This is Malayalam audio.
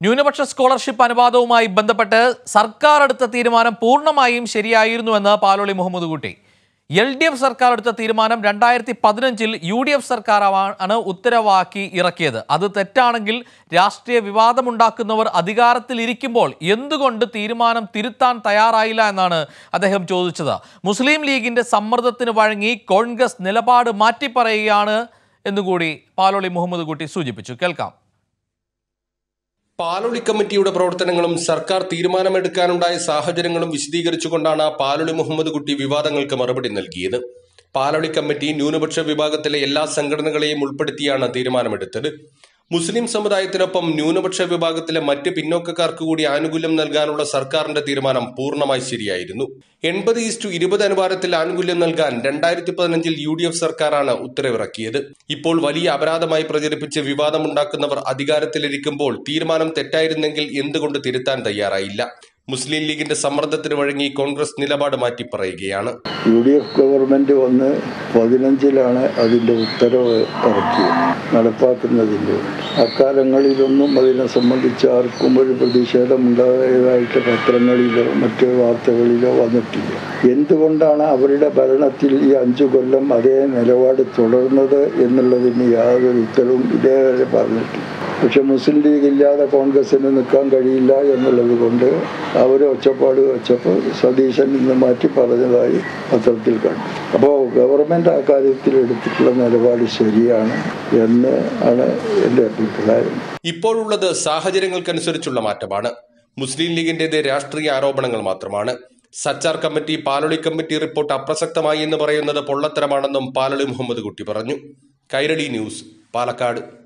ന്യൂനപക്ഷ സ്കോളർഷിപ്പ് അനുപാതവുമായി ബന്ധപ്പെട്ട് സർക്കാർ എടുത്ത തീരുമാനം പൂർണ്ണമായും ശരിയായിരുന്നുവെന്ന് പാലോളി മുഹമ്മദ് കുട്ടി എൽ ഡി എഫ് സർക്കാർ എടുത്ത തീരുമാനം രണ്ടായിരത്തി പതിനഞ്ചിൽ യു ഡി എഫ് സർക്കാർ ആണ് ഉത്തരവാക്കി ഇറക്കിയത് അത് തെറ്റാണെങ്കിൽ രാഷ്ട്രീയ വിവാദമുണ്ടാക്കുന്നവർ അധികാരത്തിലിരിക്കുമ്പോൾ എന്തുകൊണ്ട് തീരുമാനം തിരുത്താൻ തയ്യാറായില്ല എന്നാണ് അദ്ദേഹം ചോദിച്ചത് മുസ്ലിം ലീഗിന്റെ സമ്മർദ്ദത്തിന് വഴങ്ങി കോൺഗ്രസ് നിലപാട് മാറ്റിപ്പറയുകയാണ് എന്നുകൂടി പാലോളി മുഹമ്മദ് കുട്ടി സൂചിപ്പിച്ചു കേൾക്കാം പാലൊളി കമ്മിറ്റിയുടെ പ്രവർത്തനങ്ങളും സർക്കാർ തീരുമാനമെടുക്കാനുണ്ടായ സാഹചര്യങ്ങളും വിശദീകരിച്ചുകൊണ്ടാണ് പാലൊളി മുഹമ്മദ് കുട്ടി വിവാദങ്ങൾക്ക് മറുപടി നൽകിയത് പാലൊളി കമ്മിറ്റി ന്യൂനപക്ഷ വിഭാഗത്തിലെ എല്ലാ സംഘടനകളെയും ഉൾപ്പെടുത്തിയാണ് തീരുമാനമെടുത്തത് മുസ്ലിം സമുദായത്തിനൊപ്പം ന്യൂനപക്ഷ വിഭാഗത്തിലെ മറ്റ് പിന്നോക്കക്കാർക്ക് കൂടി ആനുകൂല്യം നൽകാനുള്ള സർക്കാരിന്റെ തീരുമാനം പൂർണ്ണമായി ശരിയായിരുന്നു എൺപത് ഈസ്റ്റു ഇരുപത് അനുപാതത്തിൽ ആനുകൂല്യം നൽകാൻ രണ്ടായിരത്തി പതിനഞ്ചിൽ യു ഡി എഫ് സർക്കാരാണ് ഉത്തരവിറക്കിയത് ഇപ്പോൾ വലിയ അപരാധമായി പ്രചരിപ്പിച്ച് വിവാദമുണ്ടാക്കുന്നവർ അധികാരത്തിലിരിക്കുമ്പോൾ തീരുമാനം തെറ്റായിരുന്നെങ്കിൽ എന്തുകൊണ്ട് തിരുത്താൻ തയ്യാറായില്ല മുസ്ലിം ലീഗിന്റെ സമ്മർദ്ദത്തിന് വഴങ്ങി കോൺഗ്രസ് നിലപാട് മാറ്റി പറയുകയാണ് യു ഡി എഫ് ഗവൺമെൻറ് വന്ന് പതിനഞ്ചിലാണ് അതിൻ്റെ ഉത്തരവ് ഇറക്കിയത് നടപ്പാക്കുന്നതിൻ്റെ അക്കാലങ്ങളിലൊന്നും അതിനെ സംബന്ധിച്ച് ആർക്കും ഒരു പ്രതിഷേധമുണ്ടായതായിട്ട് പത്രങ്ങളിലോ മറ്റ് വാർത്തകളിലോ വന്നിട്ടില്ല എന്തുകൊണ്ടാണ് അവരുടെ ഭരണത്തിൽ ഈ അഞ്ചു കൊല്ലം അതേ നിലപാട് തുടർന്നത് എന്നുള്ളതിന് യാതൊരു ഉത്തരവും ഇതേവരെ പറഞ്ഞിട്ടില്ല പക്ഷെ മുസ്ലിം ലീഗ് ഇല്ലാതെ കോൺഗ്രസിന് നിൽക്കാൻ കഴിയില്ല എന്നുള്ളത് കൊണ്ട് അവർ ഒച്ചപ്പാട് വെച്ചപ്പോൾ സതീശൻ ഇന്ന് മാറ്റി പറഞ്ഞതായി പത്രത്തിൽ കണ്ടു അപ്പോൾ ഗവൺമെൻറ് ആ കാര്യത്തിൽ എടുത്തിട്ടുള്ള നിലപാട് ശരിയാണ് എന്ന് ആണ് എൻ്റെ അഭിപ്രായം ഇപ്പോഴുള്ളത് സാഹചര്യങ്ങൾക്കനുസരിച്ചുള്ള മാറ്റമാണ് മുസ്ലിം ലീഗിന്റേത് രാഷ്ട്രീയ ആരോപണങ്ങൾ മാത്രമാണ് Sachar committee Paloli committee report അപ്രസക്തമായി എന്ന് പറയുന്നത് പൊള്ളത്തരമാണെന്നും പാലൊളി മുഹമ്മദ് കുട്ടി പറഞ്ഞു കൈരളി ന്യൂസ് പാലക്കാട്